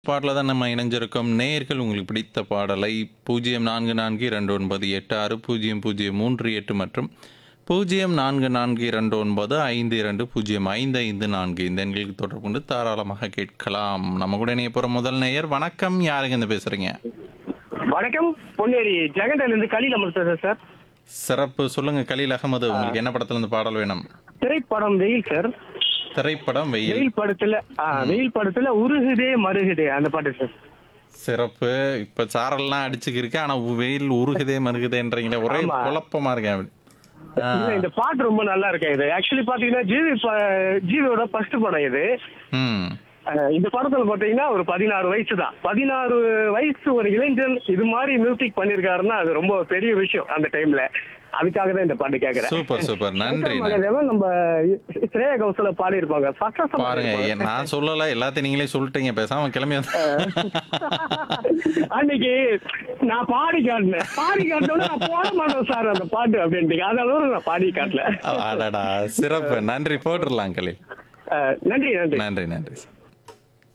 பாடல தான் நம்ம இணைஞ்சிருக்கோம் நேயர்கள் உங்களுக்கு பிடித்த பாடலை பூஜ்ஜியம் நான்கு நான்கு இரண்டு ஒன்பது எட்டு ஆறு பூஜ்ஜியம் பூஜ்ஜியம் மூன்று எட்டு மற்றும் பூஜ்ஜியம் நான்கு நான்கு இரண்டு ஒன்பது ஐந்து இரண்டு பூஜ்ஜியம் ஐந்து ஐந்து நான்கு இந்த எண்களுக்கு தொடர்பு கொண்டு தாராளமாக கேட்கலாம் நம்ம கூட இணைய போகிற முதல் நேயர் வணக்கம் யாருங்க இந்த பேசுறீங்க வணக்கம் பொன்னேரி ஜெகண்டல இருந்து கலியில் அமர் பேசுறேன் சார் சிறப்பு சொல்லுங்க கலீல் அகமது உங்களுக்கு என்ன படத்துல இருந்து பாடல் வேணும் திரைப்படம் வெயில் சார் திரைப்படம் வெயில் வெயில் படத்துல ஆ, வெயில் படத்துல உருகுதே மருகுதே அந்த பாட்டு சார் சிறப்பு இப்ப சாரல்லாம் அடிச்சுக்கிருக்கு ஆனா வெயில் உருகுதே மருகுதேன்றீங்களே ஒரே ஆமா. குழப்பமா இருக்கேன் அப்படி ஆ, இல்ல, இந்த பாட்டு ரொம்ப நல்லா இருக்கு இது ஆக்சுவலி பாத்தீங்கன்னா ஜிவி ப- ஜிவியோட ஃபர்ஸ்ட் படம் இது ம் அஹ் இந்த படத்துல பாத்தீங்கன்னா ஒரு பதினாறு வயசு தான் பதினாறு வயசு ஒரு இளைஞன் இது மாதிரி மியூசிக் பண்ணிருக்காருன்னா அது ரொம்ப பெரிய விஷயம் அந்த டைம்ல அதுக்காக தான் இந்த பாட்டு கேக்குறேன் சூப்பர் சூப்பர் நன்றி நன்றி. மகாதேவன் நம்ம ஸ்ரேயா கௌசல பாடி இருப்பாங்க பாருங்க எ- நான் சொல்லல எல்லாத்தையும் நீங்களே சொல்லிட்டீங்க பேசாம கிளம்பி வந்து அன்னைக்கு நான் பாடி காட்டினேன் பாடி காட்டினோட நான் போட மாட்டேன் சார் அந்த பாட்டு அப்படின்ட்டு அதனால நான் பாடி காட்டல அடடா சிறப்பு நன்றி போட்டுடலாம் கலீல் அஹ் நன்றி நன்றி நன்றி நன்றி